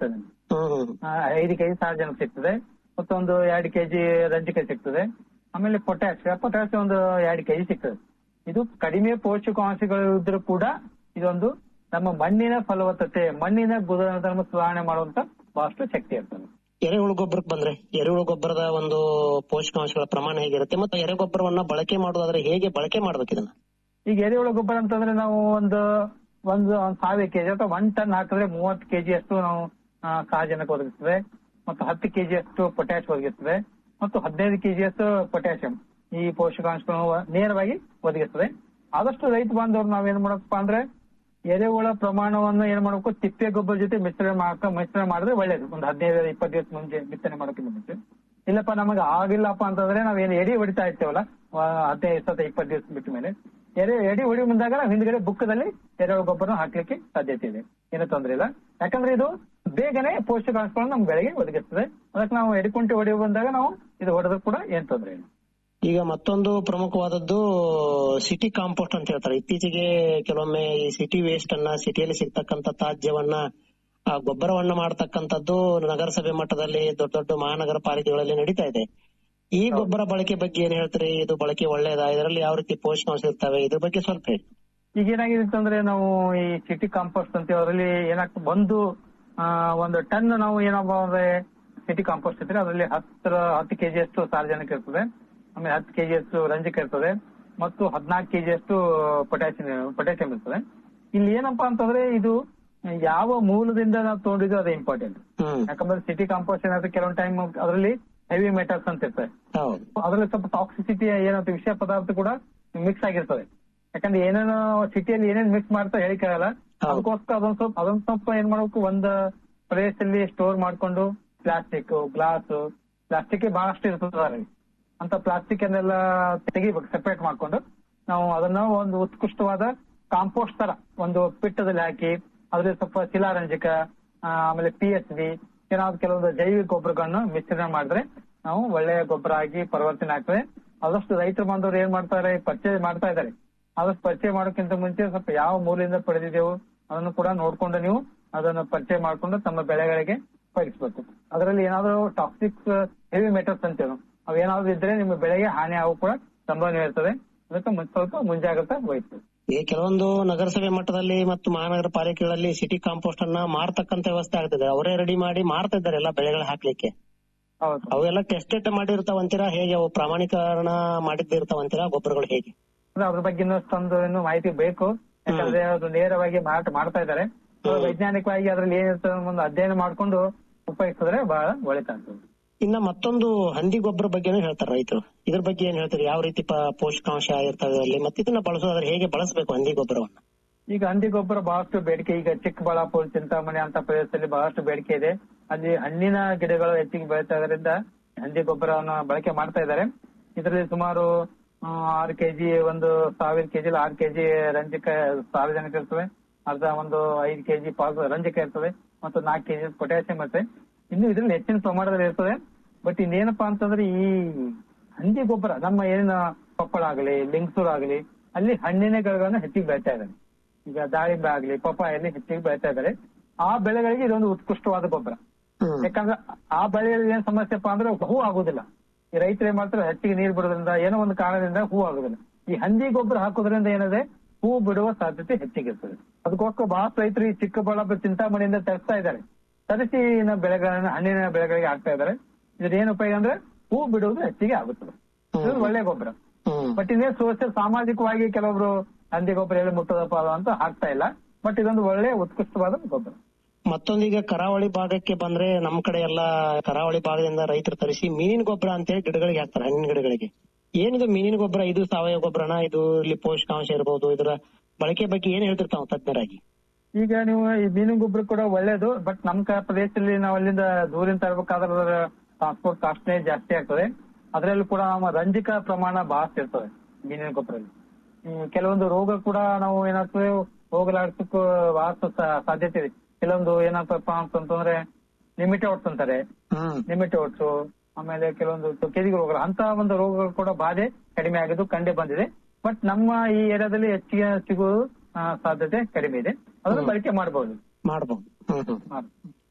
ಸಿಗ್ತದೆ ಹ್ಮ್ ಹ್ಮ್ ಆ, ಐದು ಕೆಜಿ ಸಾರಜನಕ ಸಿಗ್ತದೆ ಮತ್ತೊಂದು ಎರಡು ಕೆಜಿ ರಂಜಕ ಸಿಗ್ತದೆ ಆಮೇಲೆ ಪೊಟ್ಯಾಶ್ ಪೊಟ್ಯಾಶ್ ಒಂದು ಎರಡು ಕೆಜಿ ಸಿಗ್ತದೆ ಇದು ಕಡಿಮೆ ಪೋಷಕಾಂಶಗಳು ಇದ್ರೂ ಕೂಡ ಇದೊಂದು ನಮ್ಮ ಮಣ್ಣಿನ ಫಲವತ್ತತೆ ಮಣ್ಣಿನ ಗುಣಧರ್ಮ ಸುಧಾರಣೆ ಮಾಡುವಂತ ಬಹಳಷ್ಟು ಶಕ್ತಿ ಇರ್ತದೆ ಎರೆಹುಳು ಗೊಬ್ಬರಕ್ಕೆ ಬಂದ್ರೆ ಎರೆಹುಳು ಗೊಬ್ಬರದ ಒಂದು ಪೋಷಕಾಂಶಗಳ ಪ್ರಮಾಣ ಹೇಗಿರುತ್ತೆ ಮತ್ತೆ ಎರೆ ಗೊಬ್ಬರವನ್ನ ಬಳಕೆ ಮಾಡೋದಾದ್ರೆ ಹೇಗೆ ಬಳಕೆ ಮಾಡ್ಬೇಕು ಇದನ್ನ ಈಗ ಎರೆಹುಳ ಗೊಬ್ಬರ ಅಂತಂದ್ರೆ ನಾವು ಒಂದು ಒಂದು ಒಂದ್ ಸಾವಿರ ಕೆಜಿ ಅಥವಾ ಒನ್ ಟನ್ ಹಾಕಿದ್ರೆ ಮೂವತ್ತು ಕೆಜಿ ಅಷ್ಟು ನಾವು ಆ, ಸಾರಜನಕ ಒದಗಿಸ್ತದೆ ಮತ್ತು ಹತ್ತು ಕೆಜಿ ಅಷ್ಟು ಪೊಟ್ಯಾಶ್ ಒದಗಿಸ್ತದೆ ಮತ್ತು ಹದಿನೈದು ಕೆಜಿ ಅಷ್ಟು ಪೊಟ್ಯಾಷಿಯಂ ಈ ಪೋಷಕಾಂಶಗಳನ್ನು ನೇರವಾಗಿ ಒದಗಿಸ್ತದೆ ಆದಷ್ಟು ರೈತ ಬಾಂಧವರು ನಾವೇನ್ ಮಾಡಬೇಕಪ್ಪ ಅಂದ್ರೆ ಎರೆಹುಳ ಪ್ರಮಾಣವನ್ನು ಏನ್ ಮಾಡಬೇಕು ತಿಪ್ಪೆ ಗೊಬ್ಬರ ಜೊತೆ ಮಿಶ್ರಣ ಮಾಡ್ಕ ಮಿಶ್ರಣ ಮಾಡಿದ್ರೆ ಒಳ್ಳೇದು ಒಂದು ಹದಿನೈದು ಇಪ್ಪತ್ತು ದಿವಸ ಮುಂಚೆ ಬಿತ್ತನೆ ಮಾಡೋಕ್ಕಿಂತ ಮುಂಚೆ ಇಲ್ಲಪ್ಪ ನಮಗೆ ಆಗಿಲ್ಲಪ್ಪ ಅಂತಂದ್ರೆ ನಾವೇನು ಎಡಿ ಹೊಡಿತಾ ಇರ್ತೇವಲ್ಲ ಆ, ಹದಿನೈದು ಇಪ್ಪತ್ತು ಇಪ್ಪತ್ತು ದಿವಸ ಬಿಟ್ಟ ಮೇಲೆ ಎರೆ ಎಡಿ ಹೊಡಿ ಮುಂದಾಗ ನಾವು ಹಿಂದ್ಗಡೆ ಬುಕ್ಕದಲ್ಲಿ ಎರೆಹುಳ ಗೊಬ್ಬರ ಹಾಕ್ಲಿಕ್ಕೆ ಸಾಧ್ಯತೆ ಇದೆ ಏನೂ ತೊಂದ್ರೆ ಇಲ್ಲ ಯಾಕಂದ್ರೆ ಇದು ಬೇಗನೆ ಪೋಷಕಾಂಶಗಳನ್ನು ನಮ್ಮ ಬೆಳೆಗೆ ಒದಗಿಸ್ತದೆ ಅದಕ್ಕೆ ನಾವು ಎಡಿಕುಂಟೆ ಹೊಡೆಯುವ ಬಂದಾಗ ನಾವು ಇದು ಹೊಡೆದ್ರು ಕೂಡ ಏನ್ ತೊಂದ್ರೆ ಇಲ್ಲ ಈಗ ಮತ್ತೊಂದು ಪ್ರಮುಖವಾದದ್ದು ಸಿಟಿ ಕಾಂಪೋಸ್ಟ್ ಅಂತ ಹೇಳ್ತಾರೆ ಇತ್ತೀಚೆಗೆ ಕೆಲವೊಮ್ಮೆ ಈ ಸಿಟಿ ವೇಸ್ಟ್ ಅನ್ನ ಸಿಟಿಯಲ್ಲಿ ಸಿಗ್ತಕ್ಕಂತ ತ್ಯಾಜ್ಯವನ್ನ ಆ ಗೊಬ್ಬರವನ್ನ ಮಾಡತಕ್ಕಂಥದ್ದು ನಗರಸಭೆ ಮಟ್ಟದಲ್ಲಿ ದೊಡ್ಡ ದೊಡ್ಡ ಮಹಾನಗರ ಪಾಲಿಕೆಗಳಲ್ಲಿ ನಡೀತಾ ಇದೆ ಈ ಗೊಬ್ಬರ ಬಳಕೆ ಬಗ್ಗೆ ಏನ್ ಹೇಳ್ತೀರಿ ಇದು ಬಳಕೆ ಒಳ್ಳೇದಾ ಇದರಲ್ಲಿ ಯಾವ ರೀತಿ ಪೋಷಕಾಂಶ ಇರ್ತವೆ ಇದ್ರ ಬಗ್ಗೆ ಸ್ವಲ್ಪ ಹೇಳಿ ಈಗ ಏನಾಗಿದೆ ಅಂತಂದ್ರೆ ನಾವು ಈ ಸಿಟಿ ಕಾಂಪೋಸ್ಟ್ ಅಂತ ಅದರಲ್ಲಿ ಏನಾಗ್ತದೆ ಒಂದು ಆ, ಒಂದು ಟನ್ ನಾವು ಏನಪ್ಪ ಅಂದ್ರೆ ಸಿಟಿ ಕಾಂಪೋಸ್ಟ್ ಇದ್ರೆ ಅದರಲ್ಲಿ ಹತ್ತರ ಹತ್ತು ಕೆಜಿ ಅಷ್ಟು ಸಾರ್ವಜನಿಕ ಇರ್ತದೆ ಆಮೇಲೆ ಹತ್ತು ಕೆಜಿ ಅಷ್ಟು ರಂಜಕ ಇರ್ತದೆ ಮತ್ತು ಹದಿನಾಲ್ಕು ಕೆಜಿ ಅಷ್ಟು ಪೊಟ್ಯಾಸಿಯಂ ಪೊಟ್ಯಾಸಿಯಂ ಇರ್ತದೆ ಇಲ್ಲಿ ಏನಪ್ಪಾ ಅಂತಂದ್ರೆ ಇದು ಯಾವ ಮೂಲದಿಂದ ನಾವು ತಗೊಂಡಿದ್ದು ಅದು ಇಂಪಾರ್ಟೆಂಟ್ ಹ್ಮ್ ಯಾಕಂದ್ರೆ ಸಿಟಿ ಕಾಂಪೋಸ್ಟ್ ಏನಾದ್ರೆ ಕೆಲವೊಂದು ಟೈಮ್ ಅದರಲ್ಲಿ ಹೆವಿ ಮೆಟಲ್ಸ್ ಅಂತ ಇರ್ತದೆ ಹೌದು ಅದರಲ್ಲಿ ಸ್ವಲ್ಪ ಟಾಕ್ಸಿಸಿಟಿ ಏನಂತ ವಿಷಯ ಪದಾರ್ಥ ಕೂಡ ಮಿಕ್ಸ್ ಆಗಿರ್ತದೆ ಯಾಕಂದ್ರೆ ಏನೇನೋ ಸಿಟಿಯಲ್ಲಿ ಏನೇನ್ ಮಿಕ್ಸ್ ಮಾಡ್ತಾ ಹೇಳಿಕಾಗಲ್ಲ ಹೌದು. ಅದಕ್ಕೋಸ್ಕರ ಅದೊಂದ್ ಸ್ವಲ್ಪ ಅದೊಂದ್ ಸ್ವಲ್ಪ ಏನ್ ಮಾಡ್ಬೇಕು ಒಂದ್ ಪ್ರದೇಶದಲ್ಲಿ ಸ್ಟೋರ್ ಮಾಡ್ಕೊಂಡು ಪ್ಲಾಸ್ಟಿಕ್ ಗ್ಲಾಸ್ ಪ್ಲಾಸ್ಟಿಕ್ ಬಹಳಷ್ಟು ಇರ್ತದೆ ಅದರಲ್ಲಿ ಅಂತ ಪ್ಲಾಸ್ಟಿಕ್ ಅನ್ನೆಲ್ಲ ತೆಗಿಬೇಕು ಸೆಪರೇಟ್ ಮಾಡ್ಕೊಂಡು ನಾವು ಅದನ್ನ ಒಂದು ಉತ್ಕೃಷ್ಟವಾದ ಕಾಂಪೋಸ್ಟ್ ತರ ಒಂದು ಪಿಟ್ಟದಲ್ಲಿ ಹಾಕಿ ಅದ್ರಲ್ಲಿ ಸ್ವಲ್ಪ ಶಿಲಾರಂಜಕ ಆ, ಆಮೇಲೆ ಪಿ ಎಚ್ ಬಿ ಏನಾದ್ರು ಕೆಲವೊಂದು ಜೈವಿಕ ಗೊಬ್ಬರಗಳನ್ನು ಮಿಶ್ರಣ ಮಾಡಿದ್ರೆ ನಾವು ಒಳ್ಳೆಯ ಗೊಬ್ಬರ ಆಗಿ ಪರಿವರ್ತನೆ ಆಗ್ತದೆ ಆದಷ್ಟು ರೈತರು ಬಾಂಧವರು ಏನ್ ಮಾಡ್ತಾರೆ ಪರ್ಚೇಸ್ ಮಾಡ್ತಾ ಇದ್ದಾರೆ ಆದಷ್ಟು ಪರಿಚಯ ಮಾಡೋಕ್ಕಿಂತ ಮುಂಚೆ ಸ್ವಲ್ಪ ಯಾವ ಮೂಲದಿಂದ ಪಡೆದಿದ್ದೆವು ಅದನ್ನು ಕೂಡ ನೋಡ್ಕೊಂಡು ನೀವು ಅದನ್ನು ಪರಿಚಯ ಮಾಡ್ಕೊಂಡು ತಮ್ಮ ಬೆಳೆಗಳಿಗೆ ಉಪಯೋಗಿಸಬೇಕು ಅದರಲ್ಲಿ ಏನಾದ್ರು ಟಾಕ್ಸಿಕ್ಸ್ ಹೆವಿ ಮೆಟಲ್ಸ್ ಅಂತೇವೆ ನಾವು. ಅವೇನಾದ್ರು ಇದ್ರೆ ನಿಮ್ಮ ಬೆಳೆಗೆ ಹಾನಿ ಆಗೋ ಕೂಡ ಸಂಭವನೀಯ ಇರ್ತದೆ ಅದಕ್ಕೆ ಮುನ್- ಸ್ವಲ್ಪ ಮುಂಜಾಗ್ರತೆ ವಹಿಸ್ಬೇಕು ಈಗ ಕೆಲವೊಂದು ನಗರಸಭೆ ಮಟ್ಟದಲ್ಲಿ ಮತ್ತು ಮಹಾನಗರ ಪಾಲಿಕೆಗಳಲ್ಲಿ ಸಿಟಿ ಕಾಂಪೋಸ್ಟ್ ಅನ್ನ ಮಾರ್ತಕ್ಕಂತ ವ್ಯವಸ್ಥೆ ಆಗ್ತಿದೆ ಅವರೇ ರೆಡಿ ಮಾಡಿ ಮಾರ್ತಾ ಇದ್ದಾರೆ ಎಲ್ಲ ಬೆಳೆಗಳು ಹಾಕ್ಲಿಕ್ಕೆ ಹೌದು ಅವೆಲ್ಲ ಟೆಸ್ಟೆಡ್ ಮಾಡಿರ್ತಾವಂತೀರಾ ಹೇಗೆ ಅವು ಪ್ರಾಮಾಣೀಕರಣ ಮಾಡಿದ್ದಿರ್ತಾವಂತೀರಾ ಗೊಬ್ಬರಗಳು ಹೇಗೆ ಅಂದ್ರೆ ಅದ್ರ ಬಗ್ಗೆ ಇನ್ನಷ್ಟೊಂದು ಇನ್ನು ಮಾಹಿತಿ ಬೇಕು ಯಾಕಂದ್ರೆ ಅದು ನೇರವಾಗಿ ಮಾರಾಟ ಮಾಡ್ತಾ ಇದ್ದಾರೆ ಹ್ಮ್. ವೈಜ್ಞಾನಿಕವಾಗಿ ಅದ್ರಲ್ಲಿ ಏನಿರ್ತದೆ ಅನ್ನೋ ಒಂದು ಅಧ್ಯಯನ ಮಾಡ್ಕೊಂಡು ಉಪಯೋಗಿಸಿದ್ರೆ ಬಹಳ ಒಳಿತಾಗ್ತದೆ ಇನ್ನ ಮತ್ತೊಂದು ಹಂದಿ ಗೊಬ್ಬರ ಬಗ್ಗೆನೂ ಹೇಳ್ತಾರೆ ರೈತರು ಇದ್ರ ಬಗ್ಗೆ ಏನ್ ಹೇಳ್ತಾರೆ ಯಾವ ರೀತಿ ಪ- ಪೋಷಕಾಂಶ ಇರ್ತವೆ ಅಲ್ಲಿ ಮತ್ತೆ ಇದನ್ನ ಬಳಸೋದಾದ್ರೆ ಹೇಗೆ ಬಳಸಬೇಕು ಹಂದಿ ಗೊಬ್ಬರವನ್ನ ಈಗ ಹಂದಿ ಗೊಬ್ಬರ ಬಹಳಷ್ಟು ಬೇಡಿಕೆ ಈಗ ಚಿಕ್ಕಬಳ್ಳಾಪುರ ಚಿಂತಾಮಣಿ ಅಂತ ಪ್ರದೇಶದಲ್ಲಿ ಬಹಳಷ್ಟು ಬೇಡಿಕೆ ಇದೆ ಅಲ್ಲಿ ಹಣ್ಣಿನ ಗಿಡಗಳು ಹೆಚ್ಚಿಗೆ ಬೆಳೀತಾ ಇದರಿಂದ ಹಂದಿ ಗೊಬ್ಬರವನ್ನು ಬಳಕೆ ಮಾಡ್ತಾ ಇದ್ದಾರೆ ಇದರಲ್ಲಿ ಸುಮಾರು ಆ, ಆರು ಕೆಜಿ ಒಂದು ಸಾವಿರ ಕೆಜಿ ಆರು ಕೆಜಿ ರಂಜಕ ಸಾರ್ವಜನಿಕ ಇರ್ತವೆ ಅರ್ಧ ಒಂದು ಐದು ಕೆಜಿ ಪಾಸ್ ರಂಜಕ ಇರ್ತದೆ ಮತ್ತು ನಾಲ್ಕು ಕೆಜಿ ಪೊಟ್ಯಾಸಿಯಂ ಇರ್ತದೆ ಇನ್ನು ಇದ್ರಲ್ಲಿ ಹೆಚ್ಚಿನ ಪ್ರಮಾಣದಲ್ಲಿ ಇರ್ತದೆ ಬಟ್ ಇನ್ನೇನಪ್ಪಾ ಅಂತಂದ್ರೆ ಈ ಹಂದಿ ಗೊಬ್ಬರ ನಮ್ಮ ಏನಿನ ಕೊಪ್ಪಳ ಆಗಲಿ ಲಿಂಗಸೂರು ಆಗಲಿ ಅಲ್ಲಿ ಹಣ್ಣಿನ ಗಿಡಗಳನ್ನ ಹೆಚ್ಚಿಗೆ ಬೆಳಿತಾ ಇದ್ದಾರೆ ಈಗ ದಾಳಿಂಬೆ ಆಗ್ಲಿ ಪಪ್ಪಾಯಲ್ಲಿ ಹೆಚ್ಚಿಗೆ ಬೆಳಿತಾ ಇದ್ದಾರೆ ಆ ಬೆಳೆಗಳಿಗೆ ಇದೊಂದು ಉತ್ಕೃಷ್ಟವಾದ ಗೊಬ್ಬರ ಹ್ಮ್. ಯಾಕಂದ್ರೆ ಆ ಬೆಳೆಯಲ್ಲಿ ಏನ್ ಸಮಸ್ಯೆಪ್ಪ ಅಂದ್ರೆ ಹೂ ಆಗುದಿಲ್ಲ ಈ ರೈತರು ಏನ್ ಮಾಡ್ತಾರೆ ಹೆಚ್ಚಿಗೆ ನೀರು ಬಿಡೋದ್ರಿಂದ ಏನೋ ಒಂದು ಕಾರಣದಿಂದ ಹೂ ಆಗುದಿಲ್ಲ ಈ ಹಂದಿ ಗೊಬ್ಬರ ಹಾಕೋದ್ರಿಂದ ಏನಿದೆ ಹೂ ಬಿಡುವ ಸಾಧ್ಯತೆ ಹೆಚ್ಚಿಗಿರ್ತದೆ ಅದಕ್ಕೋಸ್ಕರ ಬಹಳಷ್ಟು ರೈತರು ಈ ಚಿಕ್ಕಬಳ್ಳಾಪುರ ಚಿಂತಾಮಣಿಯಿಂದ ತರಿಸ್ತಾ ಇದ್ದಾರೆ ತರಿಸಿ ಇನ್ನ ಬೆಳೆಗಳನ್ನ ಹಣ್ಣಿನ ಬೆಳೆಗಳಿಗೆ ಹಾಕ್ತಾ ಇದ್ದಾರೆ ಇದ್ರ ಏನ್ ಉಪಯೋಗ ಅಂದ್ರೆ ಹೂ ಬಿಡುವುದು ಹೆಚ್ಚಿಗೆ ಆಗುತ್ತದೆ ಇದು ಒಳ್ಳೆ ಗೊಬ್ಬರ ಹ್ಮ್ ಬಟ್ ಇನ್ನೇ ಸೋಷಿಯಲ್ ಸಾಮಾಜಿಕವಾಗಿ ಕೆಲವೊಬ್ರು ಹಂದಿ ಗೊಬ್ಬರ ಎಲ್ಲಿ ಮುಟ್ಟದಪ್ಪ ಅದು ಅಂತ ಹಾಕ್ತಾ ಇಲ್ಲ ಬಟ್ ಇದೊಂದು ಒಳ್ಳೆ ಉತ್ಕೃಷ್ಟವಾದ ಗೊಬ್ಬರ ಮತ್ತೊಂದೀಗ ಕರಾವಳಿ ಭಾಗಕ್ಕೆ ಬಂದ್ರೆ ನಮ್ ಕಡೆ ಎಲ್ಲ ಕರಾವಳಿ ಭಾಗದಿಂದ ರೈತರು ತರಿಸಿ ಮೀನಿನ ಗೊಬ್ಬರ ಅಂತೇಳಿ ಗಿಡಗಳಿಗೆ ಹಾಕ್ತಾರೆ ಹಣ್ಣಿನ ಗಿಡಗಳಿಗೆ ಏನಿದು ಮೀನಿನ ಗೊಬ್ಬರ ಇದು ಸಾವಯವ ಗೊಬ್ಬರನ ಇದು ಇಲ್ಲಿ ಪೋಷಕಾಂಶ ಇರಬಹುದು ಇದರ ಬಳಕೆ ಬಗ್ಗೆ ಏನ್ ಹೇಳ್ತಿರ್ತಾವ ತಜ್ಞರಾಗಿ ಈಗ ನೀವು ಈ ಮೀನಿನ ಗೊಬ್ಬರ ಕೂಡ ಒಳ್ಳೇದು ಬಟ್ ನಮ್ ಕ- ಪ್ರದೇಶದಲ್ಲಿ ನಾವು ಅಲ್ಲಿಂದ ದೂರಿಂದ ತರಬೇಕಾದ್ರೆ ಅದರ ಟ್ರಾನ್ಸ್ಪೋರ್ಟ್ ಕಾಸ್ಟ್ನೇ ಜಾಸ್ತಿ ಆಗ್ತದೆ ಅದರಲ್ಲೂ ಕೂಡ ನಮ್ಮ ರಂಜಕ ಪ್ರಮಾಣ ಬಹಳಷ್ಟು ಇರ್ತದೆ ಮೀನಿನ ಗೊಬ್ಬರಲ್ಲಿ ಹ್ಮ್, ಕೆಲವೊಂದು ರೋಗ ಕೂಡ ನಾವು ಏನಾಗ್ತದೆ ಹೋಗಲಾಡ್ಸಕ್ಕೂ ಬಹಳಷ್ಟು ಸಾ- ಸಾಧ್ಯತೆ ಇದೆ ಕೆಲವೊಂದು ಏನಪ್ಪಾ ಅಂತಂದ್ರೆ ನಿಮಿಟೋಟ್ಸ್ ಅಂತಾರೆ ಹ್ಮ್ ನಿಮಿಟೋಟ್ಸ್ ಆಮೇಲೆ ಕೆಲವೊಂದು ಕೆದಿಗೆ ರೋಗಗಳು ಅಂತ ಒಂದು ರೋಗಗಳು ಕೂಡ ಬಾಧೆ ಕಡಿಮೆ ಆಗಿದ್ದು ಕಂಡು ಬಂದಿದೆ ಬಟ್ ನಮ್ಮ ಈ ಏರಿಯಾದಲ್ಲಿ ಹೆಚ್ಚಿಗೆ ಸಿಗುವ ಆ, ಸಾಧ್ಯತೆ ಕಡಿಮೆ ಇದೆ ಅದನ್ನು ಬಳಕೆ ಮಾಡಬಹುದು ಮಾಡಬಹುದು ಹ್ಮ್ ಹ್ಮ್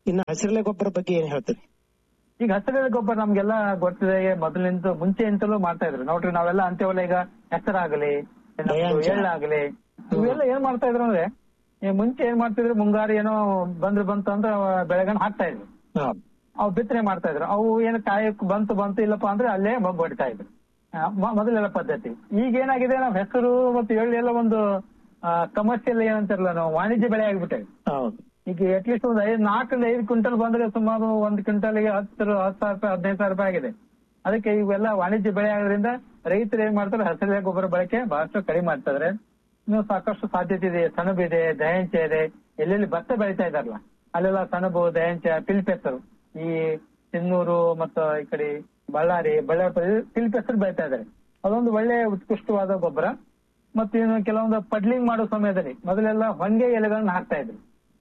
ಇನ್ನ ಹಸಿರೆಲೆ ಗೊಬ್ಬರ ಬಗ್ಗೆ ಏನ್ ಹೇಳ್ತೀರಿ ಈಗ ಹಸಿರೆಲೆ ಗೊಬ್ಬರ ನಮ್ಗೆಲ್ಲ ಗೊತ್ತಿದೆ ಮೊದಲಿಂದ ಮುಂಚೆಯಿಂದಲೂ ಮಾಡ್ತಾ ಇದ್ರು ನೋಡ್ರಿ ನಾವೆಲ್ಲ ಅಂತೇವಲ್ಲ ಈಗ ಹೆಸರಾಗಲಿ ನಮ್ದು ದಯಾಂಶ. ಎಳ್ಳಾಗಲಿ ಇವೆಲ್ಲ ಏನ್ ಮಾಡ್ತಾ ಇದ್ರು ಅಂದ್ರೆ ಈ ಮುಂಚೆ ಏನ್ ಮಾಡ್ತಿದ್ರು ಮುಂಗಾರು ಏನೋ ಬಂದ್ರು ಬಂತು ಅಂದ್ರೆ ಬೆಳೆಗಳನ್ನ ಹಾಕ್ತಾ ಇದ್ರು ಹೌದು ಅವು ಬಿತ್ತನೆ ಮಾಡ್ತಾ ಇದ್ರು ಅವು ಏನು ಕಾಯಿ ಬಂತು ಬಂತು ಇಲ್ಲಪ್ಪ ಅಂದ್ರೆ ಅಲ್ಲೇ ಮಗ್ ಹೊಡಿತಾ ಇದ್ರು ಆ, ಮ- ಮೊದಲೆಲ್ಲ ಪದ್ಧತಿ ಈಗ ಏನಾಗಿದೆ ನಾವು ಹೆಸರು ಮತ್ತು ಎಳ್ಳು ಎಲ್ಲ ಒಂದು ಕಮರ್ಷಿಯಲ್ ಏನಂತಾರಲ್ಲ ನಾವು ವಾಣಿಜ್ಯ ಬೆಳೆ ಆಗ್ಬಿಟ್ಟಿದೆ ಹೌದು ಈಗ ಅಟ್ಲೀಸ್ಟ್ ಒಂದು ಐದು ನಾಲ್ಕರಿಂದ ಐದು ಕ್ವಿಂಟಲ್ ಬಂದ್ರೆ ಸುಮಾರು ಒಂದು ಕ್ವಿಂಟಲ್ಗೆ ಹತ್ತು ಹತ್ತು ಸಾವಿರ ರೂಪಾಯಿ ಹದಿನೈದು ಸಾವಿರ ರೂಪಾಯಿ ಆಗಿದೆ ಅದಕ್ಕೆ ಇವೆಲ್ಲ ವಾಣಿಜ್ಯ ಬೆಳೆ ಆಗೋದ್ರಿಂದ ರೈತರು ಏನ್ ಮಾಡ್ತಾರೆ ಹಸಿರೆಲೆ ಗೊಬ್ಬರ ಬಳಕೆ ಬಹಳಷ್ಟು ಕಡಿಮೆ ಮಾಡ್ತಾ ಇದಾರೆ ಇನ್ನು ಸಾಕಷ್ಟು ಸಾಧ್ಯತೆ ಇದೆ ಸೆಣಬು ಇದೆ ದಯಾಂಚ ಇದೆ ಎಲ್ಲೆಲ್ಲಿ ಭತ್ತ ಬೆಳೀತಾ ಇದಾರಲ್ಲ ಅಲ್ಲೆಲ್ಲ ಸೆಣಬು ದಯಾಂಚ ಪಿಲ್ಪೆಸರು ಈ ಸಿನ್ನೂರು ಮತ್ತು ಈ ಕಡೆ ಬಳ್ಳಾರಿ ಬಳ್ಳಾರಿ ಪ್ರದೇಶ ಪಿಲ್ಪೆಸರು ಬೆಳೀತಾ ಇದಾರೆ ಅದೊಂದು ಒಳ್ಳೆ ಉತ್ಕೃಷ್ಟವಾದ ಗೊಬ್ಬರ ಮತ್ತು ಇನ್ನು ಕೆಲವೊಂದು ಪಡ್ಲಿಂಗ್ ಮಾಡೋ ಸಮಯದಲ್ಲಿ ಮೊದಲೆಲ್ಲ ಹೊಂಗೆ ಎಲೆಗಳನ್ನ ಹಾಕ್ತಾ ಇದ್ರು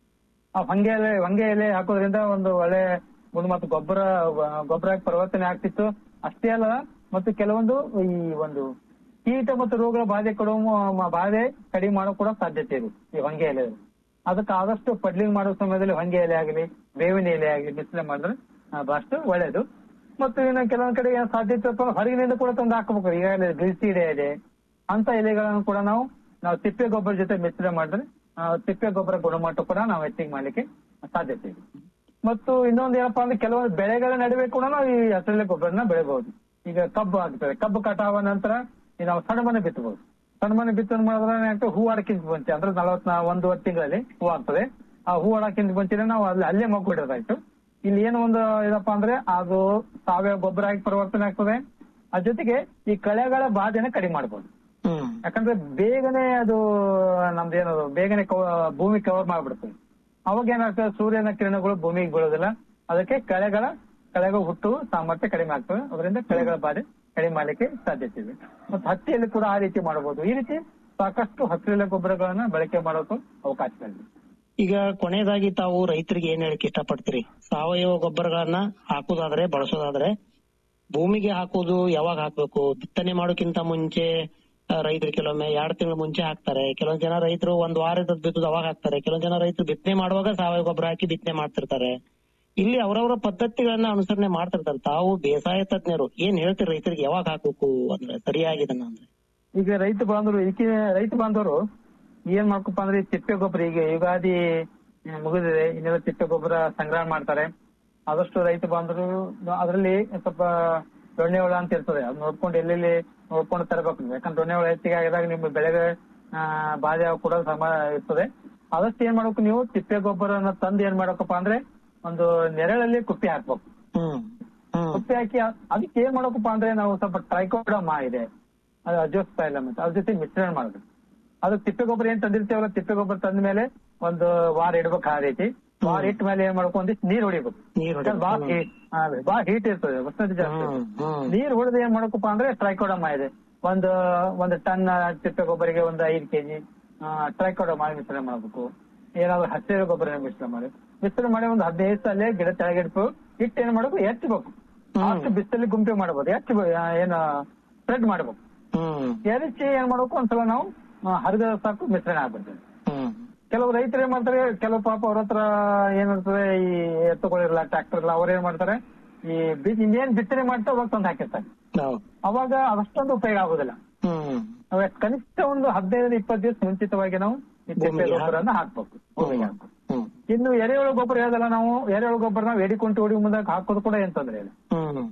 ಆ ಹೊಂಗೆ ಎಲೆ ಹೊಂಗೆ ಎಲೆ ಹಾಕೋದ್ರಿಂದ ಒಂದು ಒಳ್ಳೆ ಗುಣಮಟ್ಟ ಗೊಬ್ಬರ ಗೊಬ್ಬರ ಪರಿವರ್ತನೆ ಆಗ್ತಿತ್ತು ಅಷ್ಟೇ ಅಲ್ಲ ಮತ್ತು ಕೆಲವೊಂದು ಈ ಒಂದು ಕೀಟ ಮತ್ತು ರೋಗಗಳ ಬಾಧೆ ಕೊಡುವ ಮ- ಬಾಧೆ ಕಡಿಮೆ ಮಾಡೋ ಕೂಡ ಸಾಧ್ಯತೆ ಇದೆ ಈ ಹೊಂಗೆ ಎಲೆ ಅದಕ್ಕೆ ಆದಷ್ಟು ಪಡ್ಲಿಂಗ್ ಮಾಡೋ ಸಮಯದಲ್ಲಿ ಹೊಂಗೆ ಎಲೆ ಆಗಲಿ ಬೇವಿನ ಎಲೆ ಆಗಲಿ ಬಿಸಿಲೆ ಮಾಡಿದ್ರೆ ಆ, ಬಹಳಷ್ಟು ಒಳ್ಳೇದು ಮತ್ತು ಇನ್ನು ಕೆಲವೊಂದ್ ಕಡೆ ಏನ್ ಸಾಧ್ಯತೆ ಇತ್ತಪ್ಪ ಅಂದ್ರೆ ಹೊರಗಿನಿಂದ ಕೂಡ ತಂದು ಹಾಕಬೇಕು ಈಗಾಗಲೇ ಗ್ಲಿಸಿಡೆ ಇದೆ ಅಂತ ಎಲೆಗಳನ್ನು ಕೂಡ ನಾವು ನಾವು ತಿಪ್ಪೆ ಗೊಬ್ಬರ ಜೊತೆ ಮಿಶ್ರಣ ಮಾಡಿದ್ರೆ ಆ, ತಿಪ್ಪೆ ಗೊಬ್ಬರ ಗುಣಮಟ್ಟ ಕೂಡ ನಾವು ಹೆಚ್ಚಿಗೆ ಮಾಡ್ಲಿಕ್ಕೆ ಸಾಧ್ಯತೆ ಇದೆ ಮತ್ತು ಇನ್ನೊಂದು ಏನಪ್ಪಾ ಅಂದ್ರೆ ಕೆಲವೊಂದು ಬೆಳೆಗಳ ನಡುವೆ ಕೂಡ ನಾವು ಈ ಹಸಿರೆಲೆ ಗೊಬ್ಬರನ ಬೆಳೆಬಹುದು ಈಗ ಕಬ್ಬು ಆಗ್ತದೆ ಕಬ್ಬು ಕಟಾವ ನಂತರ ಈ ನಾವು ಸಣಬನೆ ಬಿತ್ತಬಹುದು ಸಣಬನೆ ಬಿತ್ತನೆ ಮಾಡಿದ್ರೆ ಏನಾಗ್ತದೆ ಹೂ ಆಡಕ್ಕಿಂತ ಮುಂಚೆ ಅಂದ್ರೆ ನಲವತ್ ಒಂದೂವರೆ ತಿಂಗಳಲ್ಲಿ ಹೂ ಆಗ್ತದೆ ಆ ಹೂ ಆಡಕ್ಕಿಂತ ಮುಂಚೆನೆ ನಾವು ಅಲ್ಲಿ ಅಲ್ಲೇ ಮಗ್ಗು ಇಡೋದಾಯ್ತು ಇಲ್ಲಿ ಏನು ಒಂದು ಇದಪ್ಪಾ ಅಂದ್ರೆ ಅದು ಸಾವಯವ ಗೊಬ್ಬರ ಆಗಿ ಪರಿವರ್ತನೆ ಆಗ್ತದೆ ಅದ್ರ ಜೊತೆಗೆ ಈ ಕಳೆಗಳ ಬಾಧೆನ ಕಡಿಮೆ ಮಾಡಬಹುದು ಹ್ಮ್ ಯಾಕಂದ್ರೆ ಬೇಗನೆ ಅದು ನಮ್ದೇನದು ಬೇಗನೆ ಕವ- ಭೂಮಿ ಕವರ್ ಮಾಡ್ಬಿಡ್ತದೆ ಅವಾಗ ಏನಾಗ್ತದೆ ಸೂರ್ಯನ ಕಿರಣಗಳು ಭೂಮಿಗೆ ಬೀಳೋದಿಲ್ಲ ಅದಕ್ಕೆ ಕಳೆಗಳ ಕಳೆಗಳ ಹುಟ್ಟು ಸಾಮರ್ಥ್ಯ ಕಡಿಮೆ ಆಗ್ತದೆ ಅದರಿಂದ ಕಳೆಗಳ ಬಾಧೆ ಕಡಿಮೆ ಮಾಡ್ಲಿಕ್ಕೆ ಸಾಧ್ಯತೆ ಇದೆ ಮತ್ತು ಹತ್ತಿಯಲ್ಲಿ ಕೂಡ ಆ ರೀತಿ ಮಾಡಬಹುದು ಈ ರೀತಿ ಸಾಕಷ್ಟು ಹಸಿರೆಲೆ ಗೊಬ್ಬರಗಳನ್ನ ಬಳಕೆ ಮಾಡೋಕೆ ಅವಕಾಶಗಳಿದೆ ಈಗ ಕೊನೆಯದಾಗಿ ತಾವು ರೈತರಿಗೆ ಏನ್ ಹೇಳಕ್ ಇಷ್ಟಪಡ್ತೀರಿ ಸಾವಯವ ಗೊಬ್ಬರಗಳನ್ನ ಹಾಕುದಾದ್ರೆ ಬಳಸೋದಾದ್ರೆ ಭೂಮಿಗೆ ಹಾಕೋದು ಯಾವಾಗ ಹಾಕ್ಬೇಕು ಬಿತ್ತನೆ ಮಾಡೋಕ್ಕಿಂತ ಮುಂಚೆ ಆ, ರೈತರು ಕೆಲವೊಮ್ಮೆ ಎರಡು ತಿಂಗಳ ಮುಂಚೆ ಹಾಕ್ತಾರೆ ಕೆಲವೊಂದ್ ಜನ ರೈತರು ಒಂದ್ ವಾರದ ಬಿತ್ತುದು ಅವಾಗ ಹಾಕ್ತಾರೆ ಕೆಲವೊಂದ್ ಜನ ರೈತರು ಬಿತ್ತನೆ ಮಾಡುವಾಗ ಸಾವಯವ ಗೊಬ್ಬರ ಹಾಕಿ ಬಿತ್ತನೆ ಮಾಡ್ತಿರ್ತಾರೆ ಇಲ್ಲಿ ಅವರವರ ಪದ್ಧತಿಗಳನ್ನ ಅನುಸರಣೆ ಮಾಡ್ತಿರ್ತಾರೆ ತಾವು ಬೇಸಾಯ ತಜ್ಞರು ಏನ್ ಹೇಳ್ತೀರಿ ರೈತರಿಗೆ ಯಾವಾಗ ಹಾಕ್ಬೇಕು ಅಂದ್ರೆ ಸರಿಯಾಗಿದನ್ನ ಅಂದ್ರೆ ಈಗ ರೈತ ಬಾಂಧವರು ಈಕೆ ರೈತ ಬಾಂಧವರು ಏನ್ ಮಾಡ್ಕಪ್ಪ ಅಂದ್ರೆ ಈ ತಿಪ್ಪೆ ಗೊಬ್ಬರ ಈಗ ಯುಗಾದಿ ಆ, ಮುಗಿದಿದೆ ಇನ್ನೆಲ್ಲ ತಿಪ್ಪೆ ಗೊಬ್ಬರ ಸಂಗ್ರಹ ಮಾಡ್ತಾರೆ ಆದಷ್ಟು ರೈತ ಬಾಂಧವರು ಅದರಲ್ಲಿ ಸ್ವಲ್ಪ ದೊಣ್ಣೆ ಹುಳ ಅಂತ ಇರ್ತದೆ ಅದ್ ನೋಡ್ಕೊಂಡು ಎಲ್ಲೆಲ್ಲಿ ನೋಡ್ಕೊಂಡು ತರಬೇಕು ಯಾಕಂದ್ರೆ ದೊಣ್ಣೆ ಹುಳ ಹೆಚ್ಚಿಗೆ ಆಗಿದಾಗ ನಿಮ್ಮ ಬೆಳೆಗೆ ಆ, ಬಾಧೆ ಕೂಡ ಸಮ ಇರ್ತದೆ ಆದಷ್ಟು ಏನ್ ಮಾಡ್ಬೇಕು ನೀವು ತಿಪ್ಪೆ ಗೊಬ್ಬರನ ತಂದು ಏನ್ ಮಾಡ್ಬೇಕಪ್ಪ ಅಂದ್ರೆ ಒಂದು ನೆರಳಲ್ಲಿ ಕುಪ್ಪಿ ಹಾಕ್ಬೇಕು ಹ್ಮ್ ಹ್ಮ್ ಕುಪ್ಪಿ ಹಾಕಿ ಅ- ಅದಕ್ಕೆ ಏನ್ ಮಾಡಬೇಕಪ್ಪ ಅಂದ್ರೆ ನಾವು ಸ್ವಲ್ಪ ಟ್ರೈಕೋಡಮಾ ಇದೆ ಅದು ಅಜೋಸ್ಪೈಲಮ್ ಅಂತ ಅದ್ರ ಜೊತೆ ಮಿಶ್ರಣ ಮಾಡ್ಬೇಕು ಅದು ತಿಪ್ಪೆ ಗೊಬ್ಬರ ಏನ್ ತಂದಿರ್ತೇವಲ್ಲ ತಿಪ್ಪೆ ಗೊಬ್ಬರ ತಂದ ಮೇಲೆ ಒಂದು ವಾರ ಇಡ್ಬೇಕು ಆ ರೀತಿ ವಾರ ಇಟ್ಟ ಮೇಲೆ ಏನ್ ಮಾಡ್ಬೇಕು ಒಂದಿಷ್ಟು ನೀರ್ ಹೊಡಿಬೇಕು ನೀರ್ ಯಾಕಂದ್ರೆ ಬಾಳ ಹೊಡಿಬೇಕು. heat- ಹಾ, ಬಾಳ ಹೀಟ್ ಇರ್ತದೆ ಉಷ್ಣತೆ ಜಾಸ್ತಿ ಇರ್ತದೆ. ಹ್ಮ್ ಹ್ಮ್ ನೀರ್ ಹೊಡೆದು ಏನ್ ಮಾಡಬೇಕಪ್ಪ ಅಂದ್ರೆ ಟ್ರೈಕೋಡಮಾ ಇದೆ ಒಂದು ಒಂದು ಟನ್ ತಿಪ್ಪೆ ಗೊಬ್ಬರಿಗೆ ಒಂದು ಐದು ಕೆಜಿ ಟ್ರೈಕೋಡಮಾ ಮಿಶ್ರಣ ಮಾಡ್ಬೇಕು ಏನಾದ್ರು ಹಸಿರು ಗೊಬ್ಬರ ಮಿಶ್ರಣ ಮಾಡಿ ಮಿಶ್ರಣ ಮಾಡಿ ಒಂದು ಹದಿನೈದು ಸಲ ಗಿಡ ತೆಳಗಿಡ್ಬೇಕು ಇಟ್ಟು ಏನ್ ಮಾಡ್ಬೇಕು ಎತ್ತಬೇಕು ಅಷ್ಟು ಬಿಸಿಲಲ್ಲಿ ಗುಂಪೆ ಮಾಡಬಹುದು ಎಚ್ಚ ಏನು ಸ್ಪ್ರೆಡ್ ಮಾಡ್ಬೇಕು ಹ್ಮ್ ಎರಚಿ ಏನ್ ಮಾಡ್ಬೇಕು ಒಂದ್ಸಲ ನಾವು ಹರಿದ ಸಾಕು ಮಿಶ್ರಣ ಆಗ್ಬಿಡ್ತೇವೆ ಹ್ಮ್ ಕೆಲವು ರೈತರು ಏನ್ ಮಾಡ್ತಾರೆ ಕೆಲವು ಪಾಪ ಅವ್ರ ಹತ್ರ ಏನಿರ್ತದೆ ಈ ಎತ್ತುಗಳಿರಲ್ಲ ಟ್ರ್ಯಾಕ್ಟರ್ ಇಲ್ಲ ಅವ್ರ ಏನ್ ಮಾಡ್ತಾರೆ ಈ ಬೀಜ ಇನ್ನೇನ್ ಬಿತ್ತನೆ ಮಾಡ್ತಾ ಅವಾಗ ತಂದು ಹಾಕಿರ್ತಾರೆ ಹೌದು ಅವಾಗ ಅದಷ್ಟೊಂದು ಉಪಯೋಗ ಆಗುದಿಲ್ಲ ಹ್ಮ್ ನಾವು ಕನಿಷ್ಠ ಒಂದು ಹದಿನೈದು ಇಪ್ಪತ್ತು ದಿವಸ ಮುಂಚಿತವಾಗಿ ನಾವು ಈ ತಿಪ್ಪೆ ಭೂಮಿಗೆ ಗೊಬ್ಬರನ್ನ ಹಾಕ್ಬೇಕು ಭೂಮಿಗೆ ಹಾಕ್ಬೇಕು ಹ್ಮ್ ಇನ್ನು ಎರೆಹುಳು ಗೊಬ್ಬರ ಹೇಳ್ದಲ್ಲ ನಾವು ಎರೆಹುಳು ಗೊಬ್ಬರ ನಾವು ಎಡಿಕೊಂಟು ಹೊಡಿ ಮುಂದಾಗ ಹಾಕೋದು ಕೂಡ ಏನ್ ತೊಂದ್ರೆ ಇಲ್ಲ ಹ್ಮ್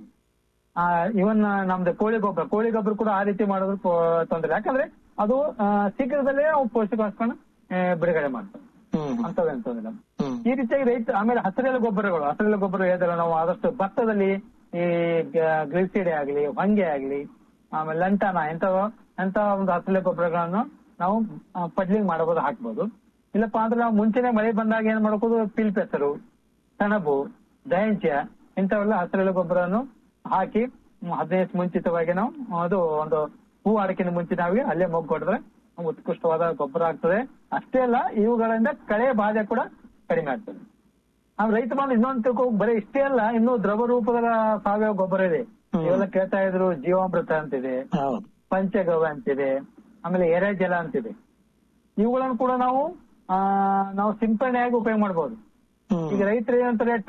ಆ ಇವನ್ ನಮ್ದು ಕೋಳಿ ಗೊಬ್ಬರ ಕೋಳಿ ಗೊಬ್ಬರ ಕೂಡ ಆ ರೀತಿ ಮಾಡೋದು ಪೊ- ತೊಂದ್ರೆ ಇಲ್ಲ. ಯಾಕಂದ್ರೆ ಅದು ಆ, ಶೀಘ್ರದಲ್ಲೇ ಅವು ಪೋಷಕಾಂಶಗಳನ್ನ ಆ, ಬಿಡುಗಡೆ ಮಾಡ್ತವೆ ಹ್ಮ್ ಅಂತವೇನ್ ತೊಂದ್ರೆ ಇಲ್ಲ ಹ್ಮ್ ಈ ರೀತಿಯಾಗಿ ರೈತ ಆಮೇಲೆ ಹಸಿರೆಲೆ ಗೊಬ್ಬರಗಳು ಹಸಿರೆಲೆ ಗೊಬ್ಬರ ಹೇಳಿದ್ರೆ ನಾವು ಆದಷ್ಟು ಭತ್ತದಲ್ಲಿ ಈ ಗ್ಲಿಸಿಡೆ ಆಗ್ಲಿ ಹೊಂಗೆ ಆಗ್ಲಿ ಆಮೇಲೆ ಲಂಟಾನ ಎಂತ ಎಂತ ಒಂದು ಹಸಿರೆಲೆ ಗೊಬ್ಬರಗಳನ್ನು ನಾವು ಪಡ್ಲಿಂಗ್ ಮಾಡಬಹುದು ಹಾಕ್ಬೋದು ಇಲ್ಲಪ್ಪ ಅಂದ್ರೆ ನಾವು ಮುಂಚೆನೆ ಮಳೆ ಬಂದಾಗ ಏನ್ ಮಾಡ್ಕೋದು ಪಿಲ್ ಪೆಸರು ಸೆಣಬು ದಯಂಚ ಇಂಥವೆಲ್ಲ ಹಸಿರೆಲೆ ಗೊಬ್ಬರವನ್ನು ಹಾಕಿ ಹ್ಮ್, ಹದಿನೈದು ದಿವಸ ಮುಂಚಿತವಾಗಿ ನಾವು ಅದು ಒಂದು ಹೂ ಅಡಕಿನ ಮುಂಚೆ ನಾವಿಗೆ ಅಲ್ಲೇ ಮೊಗ್ಗು ಹೊಡೆದ್ರೆ ಉತ್ಕೃಷ್ಟವಾದ ಗೊಬ್ಬರ ಆಗ್ತದೆ ಅಷ್ಟೇ ಅಲ್ಲ ಇವುಗಳಿಂದ ಕಳೆ ಬಾಧೆ ಕೂಡ ಕಡಿಮೆ ಆಗ್ತದೆ ನಾವು ರೈತ ಬಂದು ಇನ್ನೊಂದು ತಿಳ್ಕೊ ಬರೀ ಇಷ್ಟೇ ಅಲ್ಲ ಇನ್ನೂ ದ್ರವ ರೂಪದ ಸಾವಯವ ಗೊಬ್ಬರ ಇದೆ ಹ್ಮ್. ಇವೆಲ್ಲ ಕೇಳ್ತಾ ಇದ್ರು ಜೀವಾಮೃತ ಅಂತಿದೆ ಹೌದು ಪಂಚಗವ್ಯ ಅಂತಿದೆ ಆಮೇಲೆ ಎರೆಜಲ ಅಂತಿದೆ ಇವುಗಳನ್ನು ಕೂಡ ನಾವು ಆ, ನಾವು ಸಿಂಪರಣೆಯಾಗಿ ಉಪಯೋಗ ಮಾಡಬಹುದು ಹ್ಮ್. ಈಗ ರೈತರು ಏನಂತಾರೆ